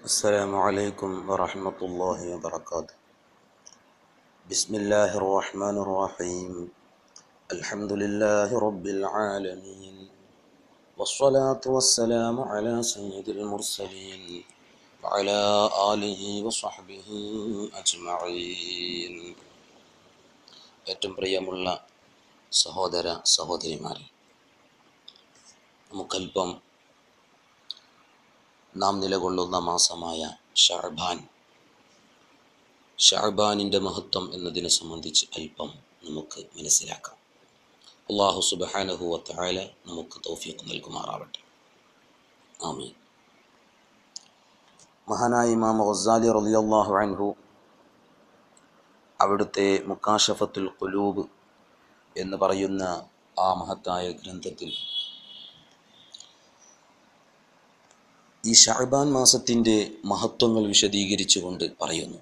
السلام عليكم ورحمة الله وبركاته بسم الله الرحمن الرحيم الحمد لله رب العالمين والصلاة والسلام على سيد المرسلين وعلى آله وصحبه أجمعين ഏറ്റവും പ്രിയമുള്ള സഹോദര സഹോദരിമാരെ നമുക്കല്പം നാം നിലകൊള്ളുന്ന മാസമായ ഷാർബാൻ ഷാർബാനിൻ്റെ മഹത്വം എന്നതിനെ സംബന്ധിച്ച് അല്പം നമുക്ക് മനസ്സിലാക്കാം അള്ളാഹു സുബഹാനഹു വത്തായ നമുക്ക് തൗഫീഖ് നൽകുമാറാവട്ടെ ആമീൻ മഹാനായ ഇമാം ഗസാലി റളിയല്ലാഹു അൻഹു അവിടുത്തെ മുക്കാഷഫത്തുൽ ഖുലൂബ് എന്ന് പറയുന്ന ആ മഹത്തായ ഗ്രന്ഥത്തിൽ ഈ ഷാബാൻ മാസത്തിൻ്റെ മഹത്വങ്ങൾ വിശദീകരിച്ചുകൊണ്ട് പറയുന്നു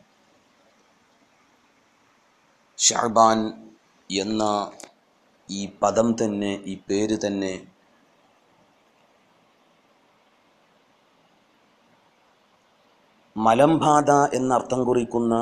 ഷാബാൻ എന്ന ഈ പദം തന്നെ ഈ പേര് തന്നെ മലംബാധ എന്നർത്ഥം കുറിക്കുന്ന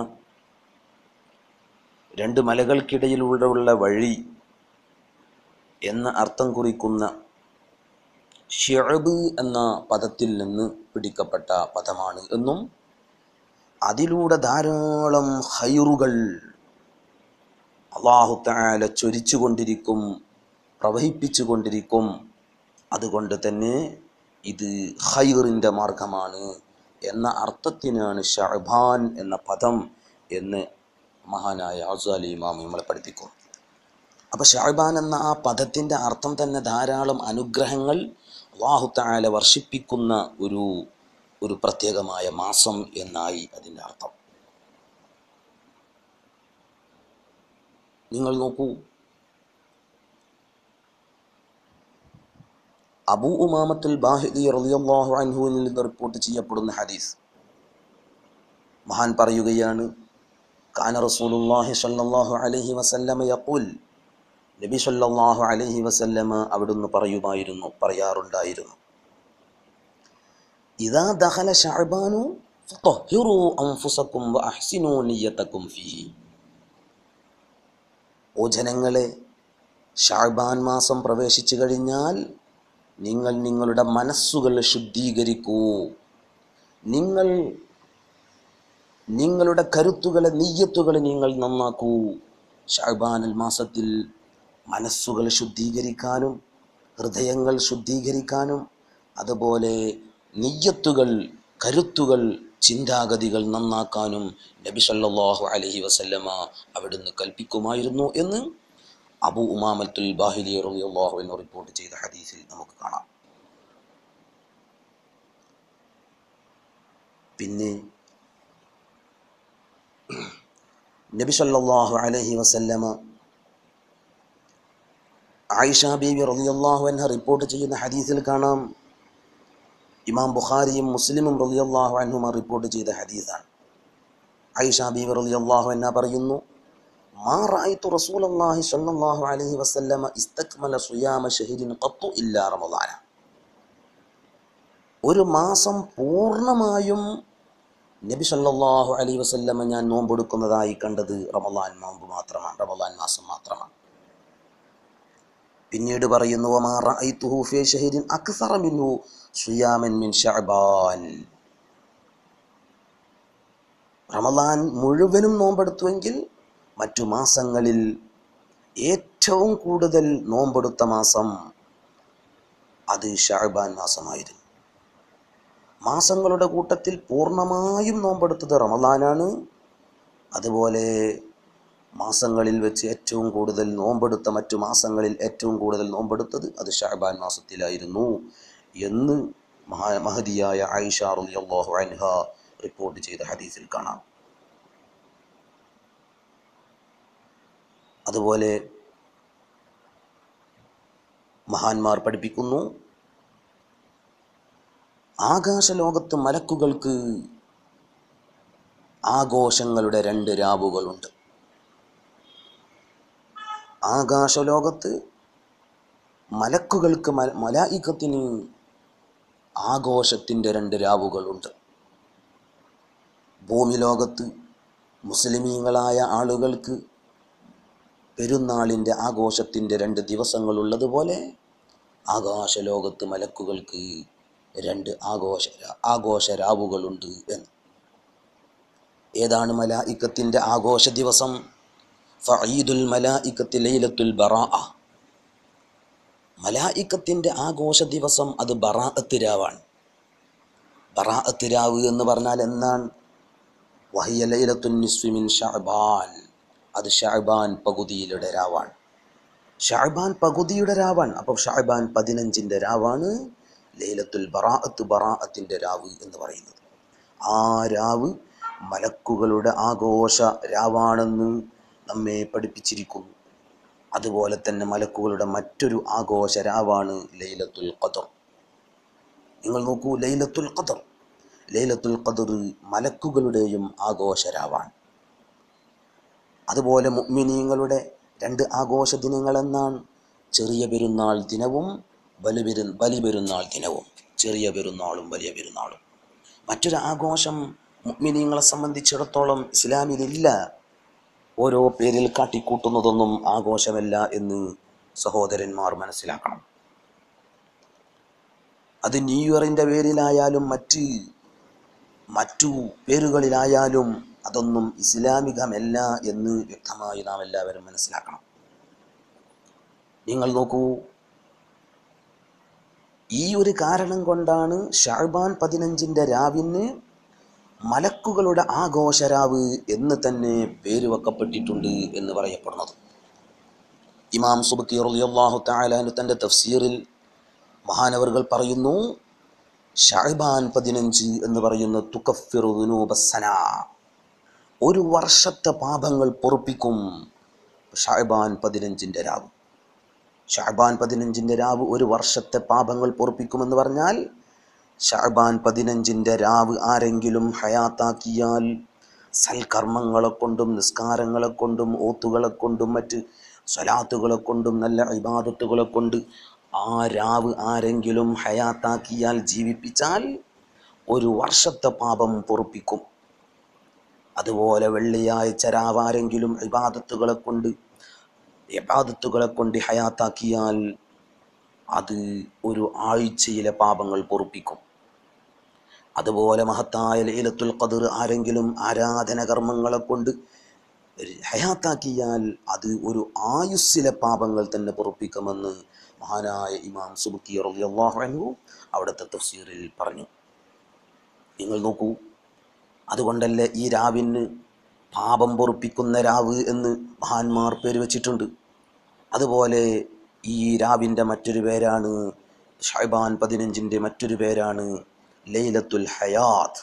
രണ്ട് മലകൾക്കിടയിലൂടെയുള്ള വഴി എന്ന അർത്ഥം കുറിക്കുന്ന ഷിഅബ് എന്ന പദത്തിൽ നിന്ന് പിടിക്കപ്പെട്ട പദമാണ് എന്നും അതിലൂടെ ധാരാളം ഹൈറുകൾ അള്ളാഹു താല ചൊരിച്ചു കൊണ്ടിരിക്കും പ്രവഹിപ്പിച്ചു കൊണ്ടിരിക്കും അതുകൊണ്ട് തന്നെ ഇത് ഹൈറിൻ്റെ മാർഗമാണ് എന്ന അർത്ഥത്തിനാണ് ഷഹബാൻ എന്ന പദം എന്ന് മഹാനായ അസാലി ഇമാം നമ്മളെ പഠിപ്പിക്കും അപ്പോൾ ഷഹബാൻ എന്ന ആ പദത്തിൻ്റെ അർത്ഥം തന്നെ ധാരാളം അനുഗ്രഹങ്ങൾ അള്ളാഹുത്താല വർഷിപ്പിക്കുന്ന ഒരു ഒരു പ്രത്യേകമായ മാസം എന്നായി അതിൻ്റെ അർത്ഥം നിങ്ങൾ നോക്കൂ അബൂ ഉമാമത്തുൽ ബാഹിദി റളിയല്ലാഹു അൻഹുവിൽ നിന്ന് റിപ്പോർട്ട് ചെയ്യപ്പെടുന്ന ഹദീസ് മഹാൻ പറയുകയാണ് കാന റസൂലുള്ളാഹി സ്വല്ലല്ലാഹു അലൈഹി വസല്ലമ യഖൂൽ നബി സല്ലല്ലാഹു അലൈഹി വസല്ലമ അവിടുന്ന് പറയുമായിരുന്നു പറയാറുണ്ടായിരുന്നു ഇദാ ദഖല ശഅബാനു ഫതഹിറു അൻഫുസകും വഅഹ്സിനു നിയ്യതകും ഫീഹി ഓ ജനങ്ങളെ ഷാബാൻ മാസം പ്രവേശിച്ചു കഴിഞ്ഞാൽ നിങ്ങൾ നിങ്ങളുടെ മനസ്സുകൾ ശുദ്ധീകരിക്കൂ നിങ്ങൾ നിങ്ങളുടെ കരുത്തുകളെ നെയ്യത്തുകളെ നിങ്ങൾ നന്നാക്കൂ ഷാബാനൽ മാസത്തിൽ മനസ്സുകൾ ശുദ്ധീകരിക്കാനും ഹൃദയങ്ങൾ ശുദ്ധീകരിക്കാനും അതുപോലെ നെയ്യത്തുകൾ കരുത്തുകൾ ചിന്താഗതികൾ നന്നാക്കാനും നബി സല്ലല്ലാഹു അലൈഹി വസല്ലമ അവിടുന്ന് കൽപ്പിക്കുമായിരുന്നു എന്ന് അബു ഉമാമത്തുൽ ബാഹിലി റളിയല്ലാഹു എന്ന് റിപ്പോർട്ട് ചെയ്ത ഹദീസിൽ നമുക്ക് കാണാം പിന്നെ നബി സല്ലല്ലാഹു അലൈഹി വസല്ലമ ആയിഷ ബീവി റളിയല്ലാഹു അൻഹ റിപ്പോർട്ട് ചെയ്യുന്ന ഹദീസിൽ കാണാം ഇമാം ബുഖാരിയും മുസ്ലിമും റളിയല്ലാഹു അൻഹുമ റിപ്പോർട്ട് ചെയ്ത ഹദീസാണ് ആയിഷ ബീവി റളിയല്ലാഹു അൻഹ പറയുന്നു മാ റഅയ്തു റസൂലല്ലാഹി സ്വല്ലല്ലാഹു അലൈഹി വസല്ലമ ഇസ്തക്മല സുയാമ ഷഹരിൻ ഖത്തു ഇല്ലാ റമദാന ഒരു മാസം പൂർണ്ണമായും നബി സല്ലല്ലാഹു അലൈഹി വസല്ലമ ഞാൻ നോമ്പെടുക്കുന്നതായി കണ്ടത് റമദാൻ നോമ്പ് മാത്രമാണ് റമദാൻ മാസം മാത്രമാണ് പിന്നീട് പറയുന്നു വമാ റഅയ്തുഹു ഫീ ഷഹരിൻ അക്സറ മിൻഹു സുയാമൻ മിൻ ഷഅബാൻ റമദാൻ മുഴുവനും നോമ്പെടുത്തുവെങ്കിൽ മറ്റു മാസങ്ങളിൽ ഏറ്റവും കൂടുതൽ നോമ്പെടുത്ത മാസം അത് ഷഅബാൻ മാസമായിരുന്നു മാസങ്ങളുടെ കൂട്ടത്തിൽ പൂർണ്ണമായും നോമ്പെടുത്തത് റമദാനാണ് അതുപോലെ മാസങ്ങളിൽ വെച്ച് ഏറ്റവും കൂടുതൽ നോമ്പെടുത്ത മറ്റു മാസങ്ങളിൽ ഏറ്റവും കൂടുതൽ നോമ്പെടുത്തത് അത് ഷാബാൻ മാസത്തിലായിരുന്നു എന്ന് മഹാ മഹദിയായ ആയിഷ റളിയല്ലാഹു അൻഹ റിപ്പോർട്ട് ചെയ്ത ഹദീസിൽ കാണാം അതുപോലെ മഹാന്മാർ പഠിപ്പിക്കുന്നു ആകാശലോകത്ത് മലക്കുകൾക്ക് ആഘോഷങ്ങളുടെ രണ്ട് രാവുകളുണ്ട് ആകാശലോകത്ത് മലക്കുകൾക്ക് മല മലായിക്കത്തിന് ആഘോഷത്തിൻ്റെ രണ്ട് രാവുകളുണ്ട് ഭൂമി ലോകത്ത് മുസ്ലിമീങ്ങളായ ആളുകൾക്ക് പെരുന്നാളിൻ്റെ ആഘോഷത്തിൻ്റെ രണ്ട് ദിവസങ്ങളുള്ളതുപോലെ ആകാശലോകത്ത് മലക്കുകൾക്ക് രണ്ട് ആഘോഷ ആഘോഷ രാവുകളുണ്ട് എന്ന് ഏതാണ് മലായിക്കത്തിൻ്റെ ആഘോഷ ദിവസം ഫഈദുൽ മലായിക്കത്തി ലൈലത്തുൽ ബറാ മലായിക്കത്തിൻ്റെ ആഘോഷ ദിവസം അത് ബറാഅത്ത് രാവാണ് ബറാഅത്ത് രാവ് എന്ന് പറഞ്ഞാൽ എന്നാണ് വഹിയ ലൈലത്തുൻ നിസ്ഫി മിൻ ഷഅബാൻ അത് ഷഅബാൻ പകുതിയിലുടെ രാവാണ് ഷഅബാൻ പകുതിയുടെ രാവാണ് അപ്പോൾ ഷഅബാൻ പതിനഞ്ചിൻ്റെ രാവാണ് ലൈലത്തുൽ ബറാഅത്ത് ബറാഅത്തിൻ്റെ രാവ് എന്ന് പറയുന്നത് ആ രാവ് മലക്കുകളുടെ ആഘോഷ രാവാണെന്ന് നമ്മെ പഠിപ്പിച്ചിരിക്കുന്നു അതുപോലെ തന്നെ മലക്കുകളുടെ മറ്റൊരു ആഘോഷ രാവാണ് ലൈലത്തുൽ ഖദർ നിങ്ങൾ നോക്കൂ ലൈലത്തുൽ ഖദർ ലൈലത്തുൽ ഖദർ മലക്കുകളുടെയും ആഘോഷ രാവാണ് അതുപോലെ മുഅ്മിനീങ്ങളുടെ രണ്ട് ആഘോഷ ദിനങ്ങളെന്നാണ് ചെറിയ പെരുന്നാൾ ദിനവും ബലിപെരു ബലിപെരുന്നാൾ ദിനവും ചെറിയ പെരുന്നാളും വലിയ പെരുന്നാളും മറ്റൊരു ആഘോഷം മുഅ്മിനീങ്ങളെ സംബന്ധിച്ചിടത്തോളം ഇസ്ലാമിലില്ല ഓരോ പേരിൽ കാട്ടിക്കൂട്ടുന്നതൊന്നും ആഘോഷമല്ല എന്ന് സഹോദരന്മാർ മനസ്സിലാക്കണം അത് ന്യൂ ഇയറിൻ്റെ പേരിലായാലും മറ്റ് മറ്റു പേരുകളിലായാലും അതൊന്നും ഇസ്ലാമികമല്ല എന്ന് വ്യക്തമായി നാം എല്ലാവരും മനസ്സിലാക്കണം നിങ്ങൾ നോക്കൂ ഈ ഒരു കാരണം കൊണ്ടാണ് ഷാഴ്ബാൻ പതിനഞ്ചിൻ്റെ രാവിന് മലക്കുകളുടെ ആഘോഷരാവ് എന്ന് തന്നെ പേര് വെക്കപ്പെട്ടിട്ടുണ്ട് എന്ന് പറയപ്പെടുന്നത് ഇമാം സുബക്കി റളിയല്ലാഹു തആലാനു തൻ്റെ തഫ്സീറിൽ മഹാനവറുകൾ പറയുന്നു ഷാഴ്ബാൻ പതിനഞ്ച് എന്ന് പറയുന്ന തുക്കഫിറു ദുനൂബസ്സന ഒരു വർഷത്തെ പാപങ്ങൾ പൊറുപ്പിക്കും ഷാഴ്ബാൻ പതിനഞ്ചിൻ്റെ രാവ് ഷാഴ്ബാൻ പതിനഞ്ചിൻ്റെ രാവ് ഒരു വർഷത്തെ പാപങ്ങൾ പൊറുപ്പിക്കുമെന്ന് പറഞ്ഞാൽ ഷാഴ്ബാൻ പതിനഞ്ചിൻ്റെ രാവ് ആരെങ്കിലും ഹയാത്താക്കിയാൽ സൽക്കർമ്മങ്ങളെ കൊണ്ടും നിസ്കാരങ്ങളെ കൊണ്ടും ഓത്തുകളെ കൊണ്ടും മറ്റ് സ്വലാത്തുകളെ കൊണ്ടും നല്ല ഇബാദത്തുകളെ കൊണ്ട് ആ രാവ് ആരെങ്കിലും ഹയാത്താക്കിയാൽ ജീവിപ്പിച്ചാൽ ഒരു വർഷത്തെ പാപം പൊറുപ്പിക്കും അതുപോലെ വെള്ളിയാഴ്ച രാവ് ആരെങ്കിലും ഇബാദത്തുകളെ കൊണ്ട് ഇബാദത്തുകളെ കൊണ്ട് ഹയാത്താക്കിയാൽ അത് ഒരു ആഴ്ചയിലെ പാപങ്ങൾ പൊറുപ്പിക്കും അതുപോലെ മഹത്തായ ലൈലത്തുൽ ഖദർ ആരെങ്കിലും ആരാധന കർമ്മങ്ങളെ കൊണ്ട് ഹയാത്താക്കിയാൽ അത് ഒരു ആയുസ്സിലെ പാപങ്ങൾ തന്നെ പൊറുപ്പിക്കുമെന്ന് മഹാനായ ഇമാം സുബുക്കി റളിയല്ലാഹു അൻഹു അവിടുത്തെ തഫ്സീറിൽ പറഞ്ഞു നിങ്ങൾ നോക്കൂ അതുകൊണ്ടല്ലേ ഈ രാവിന് പാപം പൊറുപ്പിക്കുന്ന രാവ് എന്ന് മഹാന്മാർ പേര് വച്ചിട്ടുണ്ട് അതുപോലെ ഈ രാവിൻ്റെ മറ്റൊരു പേരാണ് ഷൈബാൻ പതിനഞ്ചിൻ്റെ മറ്റൊരു പേരാണ് ലൈലത്തുൽ ഹയാത്ത്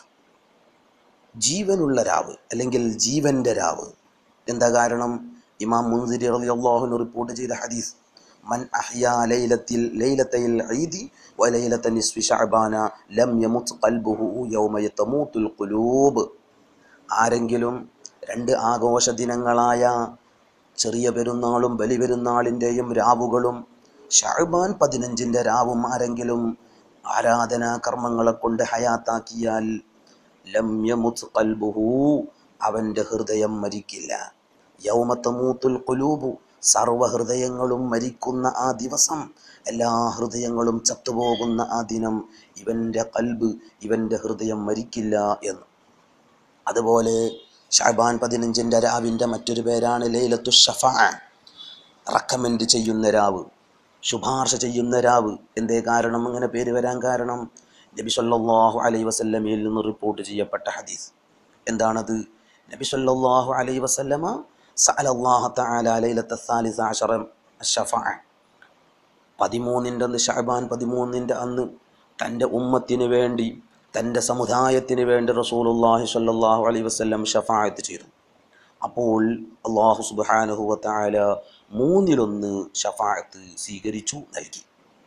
ജീവനുള്ള രാവ് അല്ലെങ്കിൽ ജീവൻ്റെ രാവ് എന്താ കാരണം ഇമാം മുൻസിരി റളിയല്ലാഹു റിപ്പോർട്ട് ചെയ്ത ഹദീസ് മൻ അഹ്യാ ലൈലത്തിൽ ലൈലത്തയിൽ ഈദി വലൈലത്ത നിസ്ഫി ശഅബാന ലം യമുത് ഖൽബുഹു യൗമ യതമൂത്തുൽ ഖുലൂബ് ആരെങ്കിലും രണ്ട് ആഘോഷ ദിനങ്ങളായ ചെറിയ പെരുന്നാളും ബലിപെരുന്നാളിൻ്റെയും രാവുകളും ഷഅബാൻ പതിനഞ്ചിൻ്റെ രാവും ആരെങ്കിലും ആരാധനാ കർമ്മങ്ങളെ കൊണ്ട് ഹയാത്താക്കിയാൽ ലം യമുത് ഖൽബുഹു അവൻ്റെ ഹൃദയം മരിക്കില്ല യൗമത്തമൂത്തുൽ ഖുലൂബു സർവഹൃദയങ്ങളും മരിക്കുന്ന ആ ദിവസം എല്ലാ ഹൃദയങ്ങളും ചത്തുപോകുന്ന ആ ദിനം ഇവൻ്റെ കൽബ് ഇവൻ്റെ ഹൃദയം മരിക്കില്ല എന്ന് അതുപോലെ ഷാബാൻ പതിനഞ്ചിൻ്റെ രാവിൻ്റെ മറ്റൊരു പേരാണ് ലൈലത്തു ഷഫാ റക്കമെൻഡ് ചെയ്യുന്ന രാവ് ശുപാർശ ചെയ്യുന്ന രാവ് എന്തേ കാരണം അങ്ങനെ പേര് വരാൻ കാരണം നബി സല്ലല്ലാഹു അലൈഹി വസല്ലമയിൽ നിന്ന് റിപ്പോർട്ട് ചെയ്യപ്പെട്ട ഹദീസ് എന്താണത് നബി സല്ലല്ലാഹു അലൈഹി വസല്ലമ സഅല അല്ലാഹ തആല ലൈലത്ത സാലിസ അശറ അഷ്ഫാ പതിമൂന്നിൻ്റെ അന്ന് ഷഅബാൻ പതിമൂന്നിൻ്റെ അന്ന് തൻ്റെ ഉമ്മത്തിന് വേണ്ടി തൻ്റെ സമുദായത്തിന് വേണ്ടി റസൂലുള്ളാഹി സ്വല്ലല്ലാഹു അലൈഹി വസല്ലം ഷഫായത്ത് ചെയ്തു അപ്പോൾ അള്ളാഹു സുബ്ഹാനഹു വ തആല മൂന്നിലൊന്ന് ഷഫായത്ത് സ്വീകരിച്ചു നൽകി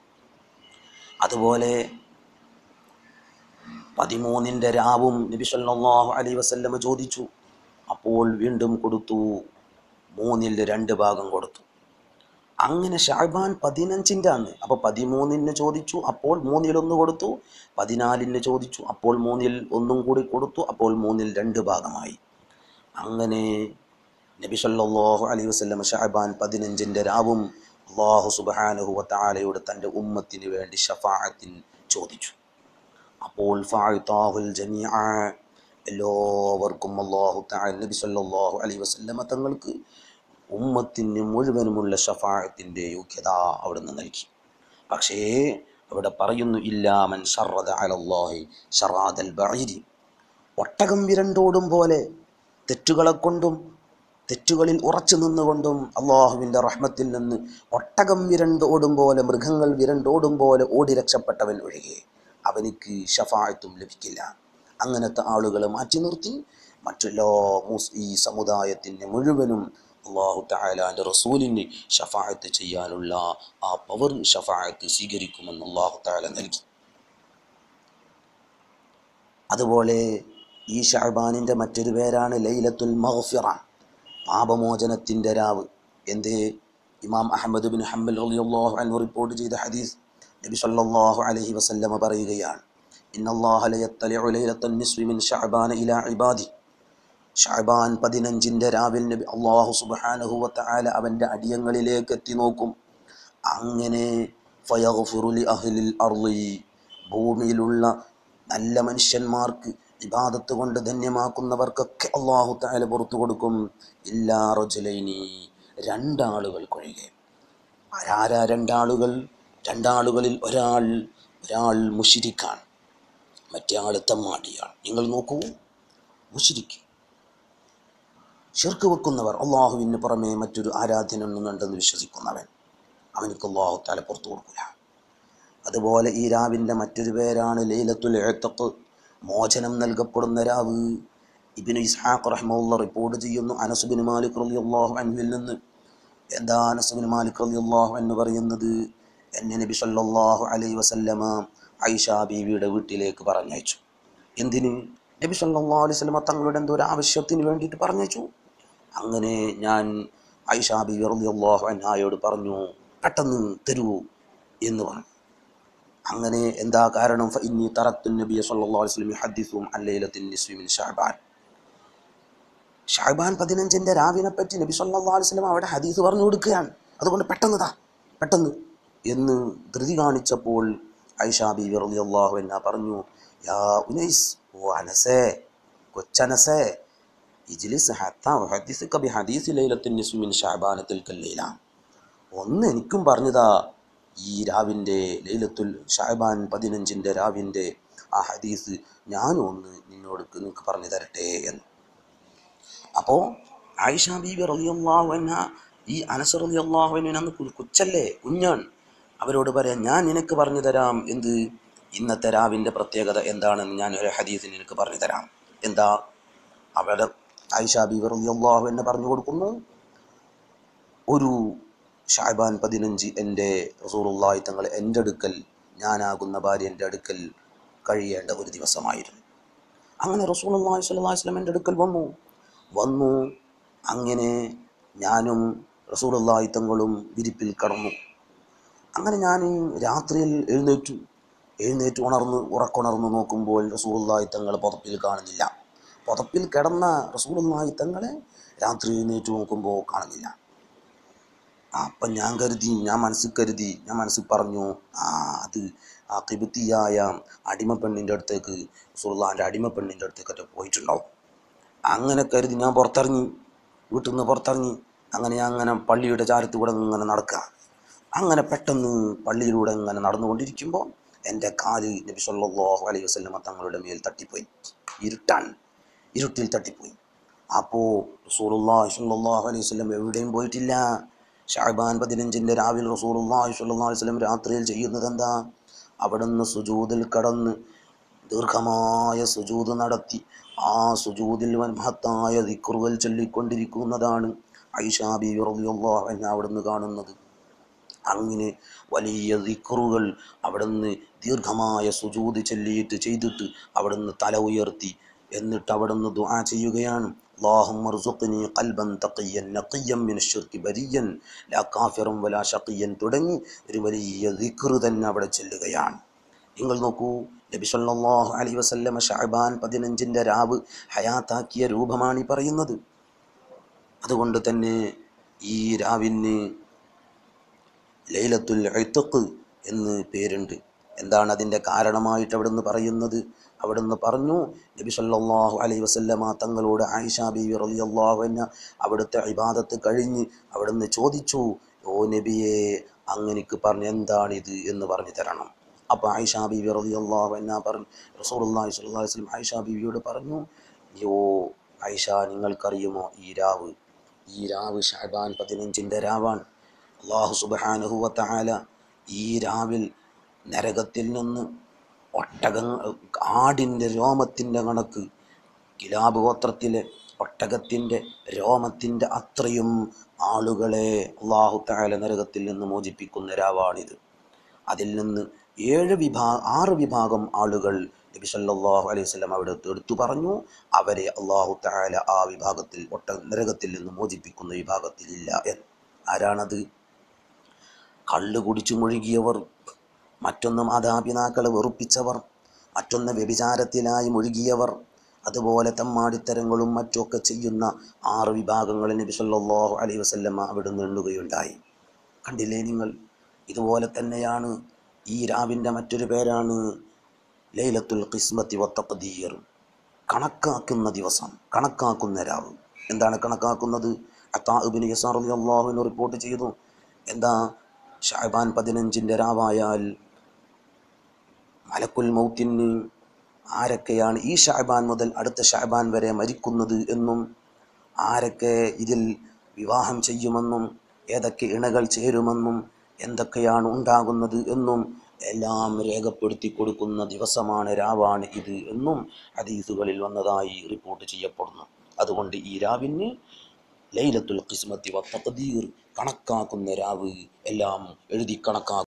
അതുപോലെ പതിമൂന്നിൻ്റെ രാവും നബി സല്ലല്ലാഹു അലൈഹി വസല്ലം ചോദിച്ചു അപ്പോൾ വീണ്ടും കൊടുത്തു മൂന്നിൽ രണ്ട് ഭാഗം കൊടുത്തു അങ്ങനെ ഷാബാൻ പതിനഞ്ചിൻ്റെ അന്ന് അപ്പോൾ പതിമൂന്നിന് ചോദിച്ചു അപ്പോൾ മൂന്നിൽ ഒന്ന് കൊടുത്തു പതിനാലിന് ചോദിച്ചു അപ്പോൾ മൂന്നിൽ ഒന്നും കൂടി കൊടുത്തു അപ്പോൾ മൂന്നിൽ രണ്ട് ഭാഗമായി അങ്ങനെ നബി സല്ലല്ലാഹു അലൈഹി വസല്ലം ഷാബാൻ പതിനഞ്ചിൻ്റെ രാവും അള്ളാഹു സുബ്ഹാനഹു വതആലയോട് തൻ്റെ ഉമ്മത്തിന് വേണ്ടി ഷഫാഅത്തിൻ ചോദിച്ചു അപ്പോൾ ഫഅതാഹുൽ ജമീഅ എല്ലാവർക്കും അള്ളാഹു തആല നബി സല്ലല്ലാഹു അലൈഹി വസല്ലമ തങ്ങൾക്ക് ഉമ്മത്തിന് മുഴുവനുമുള്ള ഷഫാഅത്തിൻ്റെ യോഗ്യത അവിടുന്ന് നൽകി പക്ഷേ അവിടെ പറയുന്നു ഇല്ലാമൻ ഷറദ അലല്ലാഹി ഷറാദൽ ബഈരി ഒട്ടകം വിരണ്ടോടും പോലെ തെറ്റുകളെ കൊണ്ടും തെറ്റുകളിൽ ഉറച്ചു നിന്നുകൊണ്ടും അള്ളാഹുവിൻ്റെ റഹ്മത്തിൽ നിന്ന് ഒട്ടകം വിരണ്ടോടും പോലെ മൃഗങ്ങൾ വിരണ്ടോടും പോലെ ഓടി രക്ഷപ്പെട്ടവൻ ഒഴികെ അവനിക്ക് ഷഫായത്തും ലഭിക്കില്ല അങ്ങനത്തെ ആളുകളെ മാറ്റി നിർത്തി മറ്റെല്ലാ മുസ് ഈ സമുദായത്തിൻ്റെ മുഴുവനും അള്ളാഹു താലാൻ്റെ റസൂലിന് ഷഫായത്ത് ചെയ്യാനുള്ള ആ പവർ ഷഫായത്ത് സ്വീകരിക്കുമെന്ന് അള്ളാഹു താല നൽകി അതുപോലെ ഈ ഷഹബാനിൻ്റെ മറ്റൊരു പേരാണ് ലൈലത്തുൽ മഗ്ഫിറ പാപമോചനത്തിൻ്റെ രാവ് എന്തേ ഇമാം അഹമ്മദ് ബിൻ ഹംബൽ റളിയല്ലാഹു അൻഹു റിപ്പോർട്ട് ചെയ്ത ഹദീസ് നബി സല്ലല്ലാഹു അലൈഹി വസല്ലമ പറയുകയാണ് ഇന്നല്ലാഹ ലയത്തലിഉ ലൈലത്തൻ നിസ്ഫി മിൻ ശഅബാന ഇലാ ഇബാദി ഷഅബാൻ പതിനഞ്ചിൻ്റെ രാവിൽ നബി അള്ളാഹു സുബ്ഹാനഹു വതആല അവൻ്റെ അടിയങ്ങളിലേക്ക് എത്തി നോക്കും അങ്ങനെ ഫയഗ്ഫിറു ലി അഹ്ലിൽ അർളി ഭൂമിയിലുള്ള നല്ല മനുഷ്യന്മാർക്ക് ഇബാദത്ത് കൊണ്ട് ധന്യമാക്കുന്നവർക്കൊക്കെ അള്ളാഹു താല പുറത്തു കൊടുക്കും ഇല്ലാ റജുലൈനി രണ്ടാളുകൾക്കൊഴികെ ആരാരാ രണ്ടാളുകൾ രണ്ടാളുകളിൽ ഒരാൾ ഒരാൾ മുഷിരിക്കാണ് മറ്റേ ആൾ തമ്മാടിയാണ് നിങ്ങൾ നോക്കൂ മുഷിരിക്ക് ഷിർക്ക് വെക്കുന്നവർ അള്ളാഹുവിന് പുറമെ മറ്റൊരു ആരാധനയൊന്നുണ്ടെന്ന് വിശ്വസിക്കുന്നവൻ അവനിക്ക് അള്ളാഹു താല പുറത്തു കൊടുക്കില്ല അതുപോലെ ഈ രാവിൻ്റെ മറ്റൊരു പേരാണ് ലൈലത്തുൽ എഴുത്തക്ക് മോചനം നൽകപ്പെടുന്ന രാവ് ഇബിന് ഇസ്ഹാഖ് റഹ്മുള്ള റിപ്പോർട്ട് ചെയ്യുന്നു അനസുബിൻ മാലിക് റലി അള്ളാഹു അൻവിൽ നിന്ന് എന്താ അനസുബിൻ മാലിക് റലി അള്ളാഹു എന്ന് പറയുന്നത് എന്നെ നബി സല്ലല്ലാഹു അലൈഹി വസല്ലമ ഐഷ ബീവിയുടെ വീട്ടിലേക്ക് പറഞ്ഞയച്ചു എന്തിന് നബി സല്ലല്ലാഹു അലൈഹി വസല്ലമ തങ്ങളുടെ എന്തോ ഒരു ആവശ്യത്തിന് വേണ്ടിയിട്ട് പറഞ്ഞയച്ചു അങ്ങനെ ഞാൻ ഐഷ ബീവി റലി അള്ളാഹു അൻഹായോട് പറഞ്ഞു പെട്ടെന്ന് തരൂ എന്ന് പറഞ്ഞു അങ്ങനെ എന്താ കാരണം ഫഇന്നി തറത്തു നബിയ സല്ലല്ലാഹു അലൈഹി വസല്ലം യുഹദ്ദിസും അൻ ലൈലത്തിൻ നിസ്ഫി മിൻ ശഅബാൻ ഷഅബാൻ പതിനഞ്ചിൻ്റെ രാവിനെ പറ്റി നബി സല്ലല്ലാഹു അലൈഹി വസല്ലം അവിടെ ഹദീസ് പറഞ്ഞു കൊടുക്കുകയാണ് അതുകൊണ്ട് പെട്ടെന്ന് താ പെട്ടെന്ന് എന്ന് ധൃതി കാണിച്ചപ്പോൾ ഐഷ ബീവി റളിയല്ലാഹു അൻഹ പറഞ്ഞു യാ ഉനൈസ് ഓ അനസേ കൊച്ചനസേ ഇജ്ലിസ് ഹത്താ ഉഹദ്ദിസുക ബിഹദീസി ലൈലത്തിൻ നിസ്ഫി മിൻ ശഅബാൻ തിൽക്കൽ ലൈല ഒന്ന് എനിക്കും പറഞ്ഞതാ ഈ രാവിൻ്റെ ലൈലത്തുൽ ഷാബാൻ പതിനഞ്ചിൻ്റെ രാവിൻ്റെ ആ ഹദീസ് ഞാനും ഒന്ന് നിന്നോട് നിങ്ങൾക്ക് പറഞ്ഞു തരട്ടെ എന്ന് അപ്പോൾ ആയിഷ ബീബി റളിയല്ലാഹു അൻഹ ഈ അനസ് റളിയല്ലാഹു അൻഹു അന്ന് കു- കൊച്ചല്ലേ കുഞ്ഞാൻ അവരോട് പറയാം ഞാൻ നിനക്ക് പറഞ്ഞു തരാം എന്ത് ഇന്നത്തെ രാവിൻ്റെ പ്രത്യേകത എന്താണെന്ന് ഞാൻ ഒരു ഹദീസ് നിനക്ക് പറഞ്ഞു തരാം എന്താ അവിടെ ആയിഷ ബീബി റളിയല്ലാഹു അൻഹ പറഞ്ഞു കൊടുക്കുന്നു ഒരു ഷാബാൻ പതിനഞ്ച് എൻ്റെ റസൂറുള്ളാഹി തങ്ങൾ എൻ്റെ അടുക്കൽ ഞാനാകുന്ന ഭാര്യ എൻ്റെ അടുക്കൽ കഴിയേണ്ട ഒരു ദിവസമായിരുന്നു അങ്ങനെ റസൂലുള്ളാഹി സ്വല്ലല്ലാഹി അലൈഹി വസല്ലം എൻ്റെ അടുക്കൽ വന്നു വന്നു അങ്ങനെ ഞാനും റസൂലുള്ളാഹി തങ്ങളും വിരിപ്പിൽ കടന്നു അങ്ങനെ ഞാൻ രാത്രിയിൽ എഴുന്നേറ്റു എഴുന്നേറ്റ് ഉണർന്ന് ഉറക്കുണർന്ന് നോക്കുമ്പോൾ റസൂലുള്ളാഹി തങ്ങൾ പുതപ്പിൽ കാണുന്നില്ല പുതപ്പിൽ കിടന്ന റസൂലുള്ളാഹി തങ്ങളെ രാത്രി എഴുന്നേറ്റ് നോക്കുമ്പോൾ കാണുന്നില്ല അപ്പം ഞാൻ കരുതി ഞാൻ മനസ്സിൽ കരുതി ഞാൻ മനസ്സിൽ പറഞ്ഞു ആ അത് ആ കിബുത്തിയായ അടിമ പെണ്ണിൻ്റെ അടുത്തേക്ക് സുൽത്താൻ്റെ അടിമ പെണ്ണിൻ്റെ അടുത്തേക്കൊക്കെ പോയിട്ടുണ്ടാവും അങ്ങനെ കരുതി ഞാൻ പുറത്തിറങ്ങി വീട്ടിൽ നിന്ന് പുറത്തിറങ്ങി അങ്ങനെ ഞാൻ അങ്ങനെ പള്ളിയുടെ ചാരത്ത് കൂടെ ഇങ്ങനെ നടക്കുക അങ്ങനെ പെട്ടെന്ന് പള്ളിയിലൂടെ ഇങ്ങനെ നടന്നുകൊണ്ടിരിക്കുമ്പോൾ എൻ്റെ കാല് നബി സല്ലല്ലാഹു അലൈഹി വസല്ലമ തങ്ങളുടെ മേൽ തട്ടിപ്പോയി ഇരുട്ടാണ് ഇരുട്ടിൽ തട്ടിപ്പോയി അപ്പോൾ റസൂലുള്ളാഹി സ്വല്ലല്ലാഹു അലൈഹി വസല്ലം എവിടെയും പോയിട്ടില്ല ഷാബാൻ പതിനഞ്ചിൻ്റെ രാവിലെ റസൂലുള്ളാഹി സ്വല്ലല്ലാഹു അലൈഹി വസല്ലം രാത്രിയിൽ ചെയ്യുന്നത് എന്താ അവിടുന്ന് സുജൂദിൽ കടന്ന് ദീർഘമായ സുജൂദ് നടത്തി ആ സുജൂദിൽ വൻ മഹത്തായ ദിക്റുകൾ ചൊല്ലിക്കൊണ്ടിരിക്കുന്നതാണ് ഐഷ ബീവി റളിയല്ലാഹു അൻഹ അവിടുന്ന് കാണുന്നത് അങ്ങനെ വലിയ ദിക്റുകൾ അവിടുന്ന് ദീർഘമായ സുജൂദ് ചൊല്ലിയിട്ട് ചെയ്തിട്ട് അവിടുന്ന് തല ഉയർത്തി എന്നിട്ട് അവിടുന്ന് ദുആ ചെയ്യുകയാണ് اللهم ارزقني قلبا تقيا نقيا من الشرك بريا لا كافرا ولا شقيا തുടങ്ങി ഒരു വലിയ ദിക്ർ തന്നെ അവിടെ ചെല്ലുകയാണ് നിങ്ങൾ നോക്കൂ നബി സല്ലല്ലാഹു അലൈഹി വസല്ലമ ഷഅബാൻ പതിനഞ്ചിൻ്റെ രാവ് ഹയാത്താക്കിയ രൂപമാണ് ഈ പറയുന്നത് അതുകൊണ്ട് തന്നെ ഈ രാവിന് ലൈലത്തുൽ ഇത്ഖ് എന്ന് പേരുണ്ട് എന്താണ് അതിൻ്റെ കാരണമായിട്ട് അവിടുന്ന് പറയുന്നത് അവിടുന്ന് പറഞ്ഞു നബി സല്ലല്ലാഹു അലൈഹി വസല്ലമ തങ്ങളോട് ആയിഷ ബീവി റളിയല്ലാഹു അൻഹ അവിടുത്തെ ഇബാദത്ത് കഴിഞ്ഞ് അവിടുന്ന് ചോദിച്ചു ഓ നബിയെ അങ്ങനിക്ക് പറഞ്ഞ് എന്താണിത് എന്ന് പറഞ്ഞു തരണം അപ്പോൾ ആയിഷ ബീവി റളിയല്ലാഹു അൻഹ പറഞ്ഞു റസൂലുള്ളാഹി സ്വല്ലല്ലാഹു അലൈഹി വസല്ലം ആയിഷ ബീവിയോട് പറഞ്ഞു യോ ആയിഷ നിങ്ങൾക്കറിയുമോ ഈ രാവ് ഈ രാവ് ഷാബാൻ പതിനഞ്ചിൻ്റെ രാവാണ് അള്ളാഹു സുബ്ഹാനഹു വ തആല ഈ രാവിൽ നരകത്തിൽ നിന്ന് ഒട്ടകങ്ങൾ ആടിൻ്റെ രോമത്തിൻ്റെ കണക്ക് കിലാബ് ഗോത്രത്തിലെ ഒട്ടകത്തിൻ്റെ രോമത്തിൻ്റെ അത്രയും ആളുകളെ അള്ളാഹു തആല നരകത്തിൽ നിന്ന് മോചിപ്പിക്കുന്ന രാവാണിത് അതിൽ നിന്ന് ഏഴ് വിഭാ ആറ് വിഭാഗം ആളുകൾ നബി സല്ലല്ലാഹു അലൈഹി വസല്ലം അവിടെ എടുത്തു പറഞ്ഞു അവരെ അള്ളാഹു തആല ആ വിഭാഗത്തിൽ ഒട്ട നരകത്തിൽ നിന്ന് മോചിപ്പിക്കുന്ന വിഭാഗത്തിലില്ല എന്ന് ആരാണത് കള്ള് കുടിച്ചു മുഴുകിയവർ മറ്റൊന്ന് മാതാപിതാക്കളെ വെറുപ്പിച്ചവർ മറ്റൊന്ന് വ്യഭിചാരത്തിലായി മുഴുകിയവർ അതുപോലെ തമ്മാടിത്തരങ്ങളും മറ്റുമൊക്കെ ചെയ്യുന്ന ആറ് വിഭാഗങ്ങൾ നബി സല്ലല്ലാഹു അലൈഹി വസല്ലമ അവിടുന്ന് എണ്ണുകയുണ്ടായി കണ്ടില്ലേ നിങ്ങൾ ഇതുപോലെ തന്നെയാണ് ഈ രാവിൻ്റെ മറ്റൊരു പേരാണ് ലൈലത്തുൽ ഖിസ്മത്തി വത്തഖദീർ കണക്കാക്കുന്ന ദിവസം കണക്കാക്കുന്ന രാവ് എന്താണ് കണക്കാക്കുന്നത് അത്താബിൻ യസാർ അള്ളാഹുവിന് റിപ്പോർട്ട് ചെയ്തു എന്താ ഷാബാൻ പതിനഞ്ചിൻ്റെ രാവായാൽ മലക്കുൽ മൗത്തിന് ആരൊക്കെയാണ് ഈ ഷാബാൻ മുതൽ അടുത്ത ഷാബാൻ വരെ മരിക്കുന്നത് എന്നും ആരൊക്കെ ഇതിൽ വിവാഹം ചെയ്യുമെന്നും ഏതൊക്കെ ഇണകൾ ചേരുമെന്നും എന്തൊക്കെയാണ് ഉണ്ടാകുന്നത് എന്നും എല്ലാം രേഖപ്പെടുത്തി കൊടുക്കുന്ന ദിവസമാണ് രാവാണ് ഇത് എന്നും ഹദീസുകളിൽ വന്നതായി റിപ്പോർട്ട് ചെയ്യപ്പെടുന്നു അതുകൊണ്ട് ഈ രാവിന് ലൈലത്തുൽ ഖിസ്മത്തി വത്തഖദീർ കണക്കാക്കുന്ന രാവ് എല്ലാം എഴുതി കണക്കാക്കും